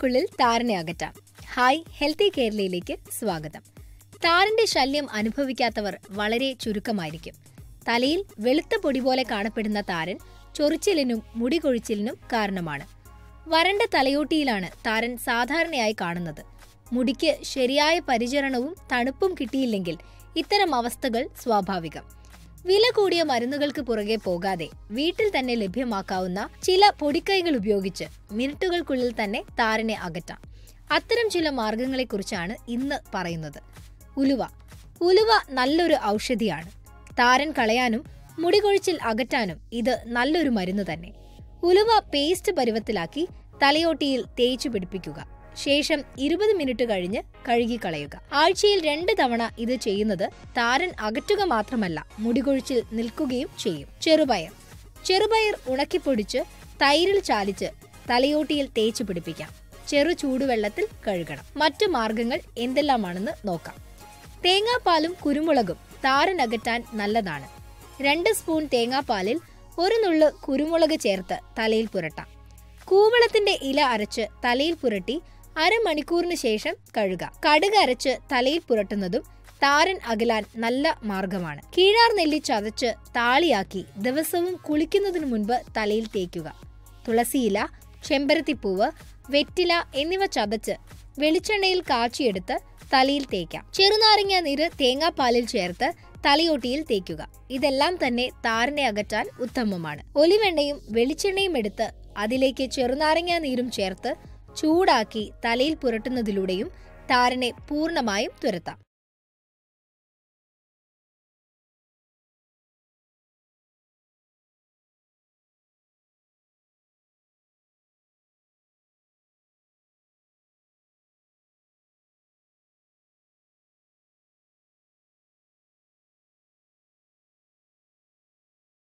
മുടികൾക്കുള്ളിൽ താരനെ അകറ്റാം hi healthy കേരളയിലേക്ക് സ്വാഗതം താരന്റെ ശല്യം അനുഭവിക്കാത്തവർ വളരെ ചുരുക്കമായിരിക്കും തലയിൽ വെളുത്ത പൊടി പോലെ കാണപ്പെടുന്ന താരൻ ചൊറിച്ചിലിനും മുടി കൊഴിച്ചിലിനും കാരണമാണ് വരണ്ട തലയോട്ടിയിലാണ് താരൻ സാധാരണയായി കാണുന്നത് മുടിക്ക് ശരിയായ പരിചരണവും തണുപ്പും കിട്ടിയില്ലെങ്കിൽ ഇത്തരം അവസ്ഥകൾ സ്വാഭാവികം വില കൂടിയ മരുന്നുകൾക്ക് പുറകെ പോകാതെ വീട്ടിൽ തന്നെ ലഭ്യമാക്കാവുന്ന ചില പൊടിക്കൈകൾ ഉപയോഗിച്ച് മിനിറ്റുകൾക്കുള്ളിൽ തന്നെ താരനെ അകറ്റാം അത്തരം ചില മാർഗങ്ങളെക്കുറിച്ചാണ് ഇന്ന് പറയുന്നത് ഉലുവ ഉലുവ നല്ലൊരു ഔഷധിയാണ് താരൻ കളയാനും മുടികൊഴിച്ചിൽ അകറ്റാനും ഇത് നല്ലൊരു മരുന്ന് തന്നെ ഉലുവ പേസ്റ്റ് പരുവത്തിലാക്കി തലയോട്ടിയിൽ തേച്ചു പിടിപ്പിക്കുക ശേഷം ഇരുപത് മിനിറ്റ് കഴിഞ്ഞ് കഴുകിക്കളയുക ആഴ്ചയിൽ രണ്ട് തവണ ഇത് ചെയ്യുന്നത് താരൻ അകറ്റുക മാത്രമല്ല മുടികൊഴിച്ചിൽ നിൽക്കുകയും ചെയ്യും ചെറുപയർ ചെറുപയർ ഉണക്കിപ്പൊടിച്ച് തൈരിൽ ചാലിച്ച് തലയോട്ടിയിൽ തേച്ചു പിടിപ്പിക്കാം ചെറു ചൂടുവെള്ളത്തിൽ കഴുകണം മറ്റു മാർഗങ്ങൾ എന്തെല്ലാമാണെന്ന് നോക്കാം തേങ്ങാപ്പാലും കുരുമുളകും താരൻ അകറ്റാൻ നല്ലതാണ് രണ്ട് സ്പൂൺ തേങ്ങാപ്പാലിൽ ഒരു നുള്ള് കുരുമുളക് ചേർത്ത് തലയിൽ പുരട്ടാം കൂവളത്തിന്റെ ഇല അരച്ച് തലയിൽ പുരട്ടി അരമണിക്കൂറിന് ശേഷം കഴുക കടുക് അരച്ച് തലയിൽ പുരട്ടുന്നതും താരൻ അകലാൻ നല്ല മാർഗമാണ് കീഴാർ നെല്ലി ചതച്ച് താളിയാക്കി ദിവസവും കുളിക്കുന്നതിനു മുൻപ് തലയിൽ തേക്കുക തുളസിയില ചെമ്പരത്തിപ്പൂവ് വെറ്റില എന്നിവ ചതച്ച് വെളിച്ചെണ്ണയിൽ കാച്ചിയെടുത്ത് തലയിൽ തേക്കാം ചെറുനാരങ്ങ നീര് തേങ്ങാപ്പാലിൽ ചേർത്ത് തലയോട്ടിയിൽ തേക്കുക ഇതെല്ലാം തന്നെ താരനെ അകറ്റാൻ ഉത്തമമാണ് ഒലിവെണ്ണയും വെളിച്ചെണ്ണയും എടുത്ത് അതിലേക്ക് ചെറുനാരങ്ങ നീരും ചേർത്ത് ചൂടാക്കി തലയിൽ പുരട്ടുന്നതിലൂടെയും താരനെ പൂർണ്ണമായും തുരത്താം